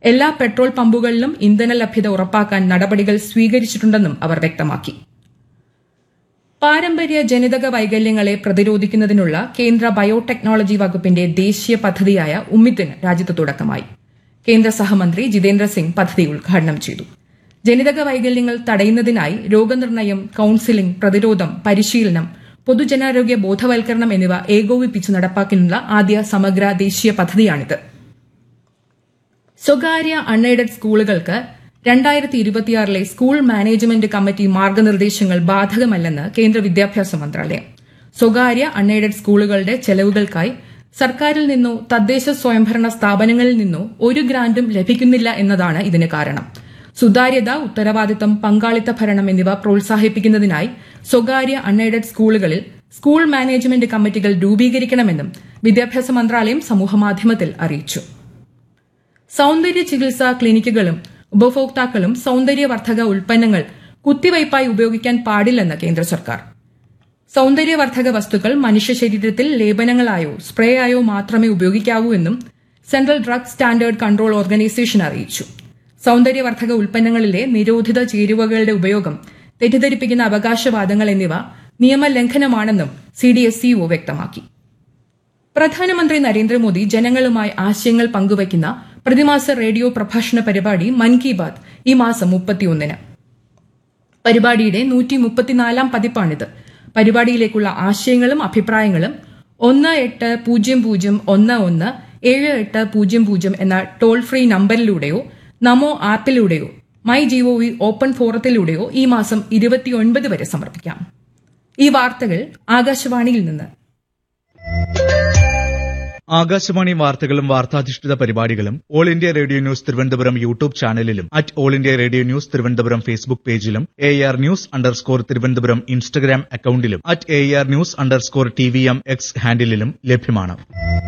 എല്ലാ പെട്രോൾ പമ്പുകളിലും ഇന്ധന ലഭ്യത ഉറപ്പാക്കാൻ നടപടികൾ സ്വീകരിച്ചിട്ടുണ്ടെന്നും അവർ വ്യക്തമാക്കി പാരമ്പര്യ ജനിതക വൈകല്യങ്ങളെ പ്രതിരോധിക്കുന്നതിനുള്ള കേന്ദ്ര ബയോടെക്നോളജി വകുപ്പിന്റെ ദേശീയ പദ്ധതിയായ ഉമ്മിത്തിന് രാജ്യത്ത് തുടക്കമായി കേന്ദ്ര സഹമന്ത്രി ജിതേന്ദ്ര സിംഗ് പദ്ധതി ഉദ്ഘാടനം ചെയ്തു ജനിതക വൈകല്യങ്ങൾ തടയുന്നതിനായി രോഗനിർണയം കൌൺസിലിംഗ് പ്രതിരോധം പരിശീലനം പൊതുജനാരോഗ്യ ബോധവൽക്കരണം എന്നിവ ഏകോപിപ്പിച്ച് നടപ്പാക്കാനുള്ള ആദ്യ സമഗ്ര ദേശീയ പദ്ധതിയാണിത് സ്വകാര്യ അൺഎയ്ഡഡ് സ്കൂളുകൾക്ക് രണ്ടായിരത്തി ഇരുപത്തിയാറിലെ സ്കൂൾ മാനേജ്മെന്റ് കമ്മിറ്റി മാർഗനിർദ്ദേശങ്ങൾ ബാധകമല്ലെന്ന് കേന്ദ്ര വിദ്യാഭ്യാസ മന്ത്രാലയം സ്വകാര്യ അൺഎയ്ഡഡ് സ്കൂളുകളുടെ ചെലവുകൾക്കായി സർക്കാരിൽ നിന്നോ തദ്ദേശ സ്വയംഭരണ സ്ഥാപനങ്ങളിൽ നിന്നോ ഒരു ഗ്രാന്റും ലഭിക്കുന്നില്ല എന്നതാണ് ഇതിന് കാരണം സുതാര്യത ഉത്തരവാദിത്തം പങ്കാളിത്ത ഭരണം എന്നിവ പ്രോത്സാഹിപ്പിക്കുന്നതിനായി സ്വകാര്യ അൺഎയ്ഡഡ് സ്കൂളുകളിൽ സ്കൂൾ മാനേജ്മെന്റ് കമ്മിറ്റികൾ രൂപീകരിക്കണമെന്നും വിദ്യാഭ്യാസ മന്ത്രാലയം സമൂഹമാധ്യമത്തിൽ അറിയിച്ചു സൌന്ദര്യ ചികിത്സാ ക്ലിനിക്കുകളും ഉപഭോക്താക്കളും സൌന്ദര്യവർദ്ധക ഉൽപ്പന്നങ്ങൾ കുത്തിവയ്പായി ഉപയോഗിക്കാൻ പാടില്ലെന്ന് കേന്ദ്ര സർക്കാർ സൌന്ദര്യവർദ്ധക വസ്തുക്കൾ മനുഷ്യ ശരീരത്തിൽ ലേപനങ്ങളായോ സ്പ്രേ ആയോ മാത്രമേ ഉപയോഗിക്കാവൂ എന്നും central drug standard control organisation അറിയിച്ചു സൌന്ദര്യവർദ്ധക ഉൽപ്പന്നങ്ങളിലെ നിരോധിത ചേരുവകളുടെ ഉപയോഗം തെറ്റിദ്ധരിപ്പിക്കുന്ന അവകാശവാദങ്ങൾ എന്നിവ നിയമലംഘനമാണെന്നും സിഡിഎസ്ഇഒ വ്യക്തമാക്കി പ്രധാനമന്ത്രി നരേന്ദ്രമോദി ജനങ്ങളുമായി ആശയങ്ങൾ പങ്കുവയ്ക്കുന്ന പ്രതിമാസ റേഡിയോ പ്രഭാഷണ പരിപാടി മൻ കി ബാത് ഈ മാസം മുപ്പത്തിയൊന്നിന് പരിപാടിയുടെ നൂറ്റി മുപ്പത്തിനാലാം പതിപ്പാണിത് പരിപാടിയിലേക്കുള്ള ആശയങ്ങളും അഭിപ്രായങ്ങളും ഒന്ന് എട്ട് പൂജ്യം പൂജ്യം ഒന്ന് ഒന്ന് ഏഴ് എട്ട് പൂജ്യം പൂജ്യം എന്ന ടോൾ ഫ്രീ നമ്പറിലൂടെയോ നമോ ആപ്പിലൂടെയോ മൈ ജിഒവി ഓപ്പൺ ഫോറത്തിലൂടെയോ ഈ മാസം ഇരുപത്തിയൊൻപത് വരെ സമർപ്പിക്കാം ഈ വാർത്തകൾ ആകാശവാണിയിൽ നിന്ന് ആകാശവാണി വാർത്തകളും വാർത്താധിഷ്ഠിത പരിപാടികളും all India radio news Thiruvananthapuram YouTube ചാനലിലും at all India radio news Thiruvananthapuram Facebook പേജിലും A R news underscore Thiruvananthapuram Instagram അക്കൌണ്ടിലും at A R news underscore T V M X ഹാൻഡിലും ലഭ്യമാണ്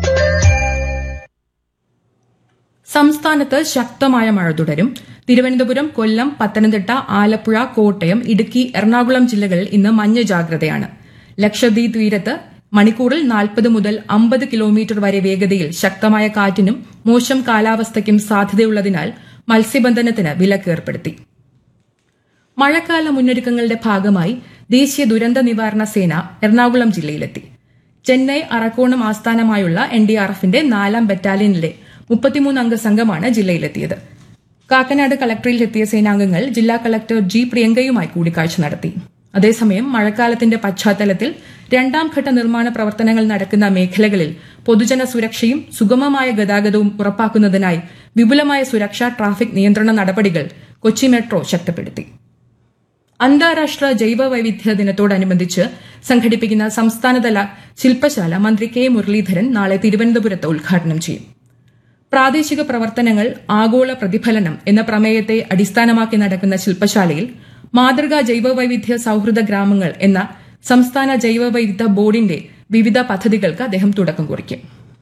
സംസ്ഥാനത്ത് ശക്തമായ മഴ തുടരും തിരുവനന്തപുരം കൊല്ലം പത്തനംതിട്ട ആലപ്പുഴ കോട്ടയം ഇടുക്കി എറണാകുളം ജില്ലകളിൽ ഇന്ന് മഞ്ഞ ജാഗ്രതയാണ് ലക്ഷദ്വീപ് തീരത്ത് മണിക്കൂറിൽ നാൽപ്പത് മുതൽ അമ്പത് കിലോമീറ്റർ വരെ വേഗതയിൽ ശക്തമായ കാറ്റിനും മോശം കാലാവസ്ഥയ്ക്കും സാധ്യതയുള്ളതിനാൽ മത്സ്യബന്ധനത്തിന് വിലക്ക് ഏർപ്പെടുത്തി മഴക്കാല മുന്നൊരുക്കങ്ങളുടെ ഭാഗമായി ദേശീയ ദുരന്ത നിവാരണ സേന എറണാകുളം ജില്ലയിലെത്തി ചെന്നൈ അറക്കോണം ആസ്ഥാനമായുള്ള എൻ ഡി ആർ എഫിന്റെ നാലാം ബറ്റാലിയനിലെ മുപ്പത്തിമൂന്ന് അംഗ സംഘമാണ് ജില്ലയിലെത്തിയത് കാക്കനാട് കളക്ടറിലെത്തിയ സേനാംഗങ്ങൾ ജില്ലാ കളക്ടർ ജി പ്രിയങ്കയുമായി കൂടിക്കാഴ്ച നടത്തി അതേസമയം മഴക്കാലത്തിന്റെ പശ്ചാത്തലത്തിൽ രണ്ടാം ഘട്ട നിർമ്മാണ പ്രവർത്തനങ്ങൾ നടക്കുന്ന മേഖലകളിൽ പൊതുജന സുരക്ഷയും സുഗമമായ ഗതാഗതവും ഉറപ്പാക്കുന്നതിനായി വിപുലമായ സുരക്ഷാ ട്രാഫിക് നിയന്ത്രണ നടപടികൾ കൊച്ചി മെട്രോ ശക്തിപ്പെടുത്തി അന്താരാഷ്ട്ര ജൈവ വൈവിധ്യ ദിനത്തോടനുബന്ധിച്ച് സംഘടിപ്പിക്കുന്ന സംസ്ഥാനതല ശില്പശാല മന്ത്രി കെ മുരളീധരൻ നാളെ തിരുവനന്തപുരത്ത് ഉദ്ഘാടനം ചെയ്യും പ്രാദേശിക പ്രവർത്തനങ്ങൾ ആഗോള പ്രതിഫലനം എന്ന പ്രമേയത്തെ അടിസ്ഥാനമാക്കി നടക്കുന്ന ശില്പശാലയിൽ മാതൃകാ ജൈവവൈവിധ്യ സൌഹൃദ ഗ്രാമങ്ങൾ എന്ന സംസ്ഥാന ജൈവവൈവിധ്യ ബോർഡിന്റെ വിവിധ പദ്ധതികൾക്ക് അദ്ദേഹം തുടക്കം കുറിക്കും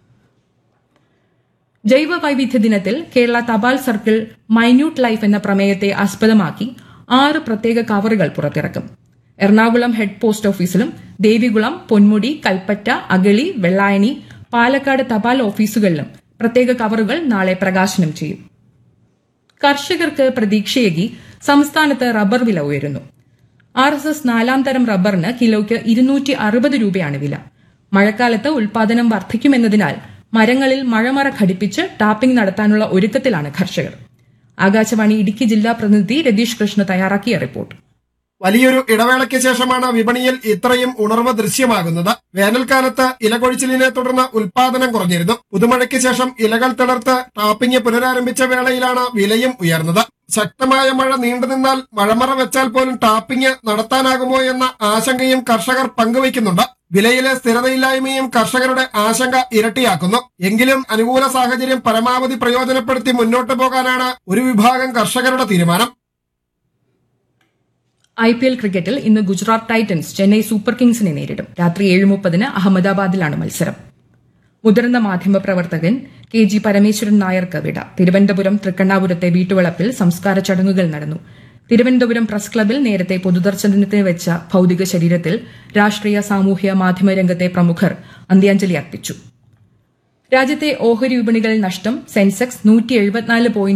ജൈവ വൈവിധ്യ ദിനത്തിൽ കേരള തപാൽ സർക്കിൾ മൈന്യൂട്ട് ലൈഫ് എന്ന പ്രമേയത്തെ ആസ്പദമാക്കി ആറ് പ്രത്യേക കവറുകൾ പുറത്തിറക്കും എറണാകുളം ഹെഡ് പോസ്റ്റ് ഓഫീസിലും ദേവികുളം പൊന്മുടി കൽപ്പറ്റ അഗളി വെള്ളായണി പാലക്കാട് തപാൽ ഓഫീസുകളിലും പ്രത്യേക കവറുകൾ നാളെ പ്രകാശനം ചെയ്യും കർഷകർക്ക് പ്രതീക്ഷയേകി സംസ്ഥാനത്ത് റബ്ബർ വില ഉയരുന്നു ആർ എസ് എസ് നാലാം തരം റബ്ബറിന് കിലോയ്ക്ക് ഇരുന്നൂറ്റി അറുപത് രൂപയാണ് വില മഴക്കാലത്ത് ഉൽപാദനം വർദ്ധിക്കുമെന്നതിനാൽ മരങ്ങളിൽ മഴമറ ഘടിപ്പിച്ച് ടാപ്പിംഗ് നടത്താനുള്ള ഒരുക്കത്തിലാണ് കർഷകർ ആകാശവാണി ഇടുക്കി ജില്ലാ പ്രതിനിധി രതീഷ് കൃഷ്ണ തയ്യാറാക്കിയ റിപ്പോർട്ട് വലിയൊരു ഇടവേളയ്ക്ക് ശേഷമാണ് വിപണിയിൽ ഇത്രയും ഉണർവ് ദൃശ്യമാകുന്നത് വേനൽക്കാലത്ത് ഇലകൊഴിച്ചിലിനെ തുടർന്ന് ഉൽപാദനം കുറഞ്ഞിരുന്നു പുതുമഴയ്ക്ക് ശേഷം ഇലകൾ തളർത്ത് ടാപ്പിംഗ് പുനരാരംഭിച്ച വേളയിലാണ് വിലയും ഉയർന്നത് ശക്തമായ മഴ നീണ്ടുനിന്നാൽ മഴമറ വെച്ചാൽ പോലും ടാപ്പിംഗ് നടത്താനാകുമോ എന്ന ആശങ്കയും കർഷകർ പങ്കുവയ്ക്കുന്നുണ്ട് വിലയിലെ സ്ഥിരതയില്ലായ്മയും കർഷകരുടെ ആശങ്ക ഇരട്ടിയാക്കുന്നു എങ്കിലും അനുകൂല സാഹചര്യം പരമാവധി പ്രയോജനപ്പെടുത്തി മുന്നോട്ടു പോകാനാണ് ഒരു വിഭാഗം കർഷകരുടെ തീരുമാനം ഐ പി എൽ ക്രിക്കറ്റിൽ ഇന്ന് ഗുജറാത്ത് ടൈറ്റൻസ് ചെന്നൈ സൂപ്പർ കിങ്സിനെ നേരിടും രാത്രി ഏഴ് മുപ്പതിന് അഹമ്മദാബാദിലാണ് മത്സരം മുതിർന്ന മാധ്യമപ്രവർത്തകൻ കെ ജി പരമേശ്വരൻ നായർക്ക് വിട തിരുവനന്തപുരം തൃക്കണ്ണാപുരത്തെ വീട്ടുവളപ്പിൽ സംസ്കാര ചടങ്ങുകൾ നടന്നു തിരുവനന്തപുരം പ്രസ് ക്ലബിൽ നേരത്തെ പൊതുദർശനത്തിന് വെച്ച ഭൌതിക ശരീരത്തിൽ രാഷ്ട്രീയ സാമൂഹ്യ മാധ്യമ രംഗത്തെ പ്രമുഖർ അന്ത്യാഞ്ജലി അർപ്പിച്ചു രാജ്യത്തെ ഓഹരി വിപണികളിൽ നഷ്ടം സെൻസെക്സ് നൂറ്റി എഴുപത്തിനാല് പോയിന്റ്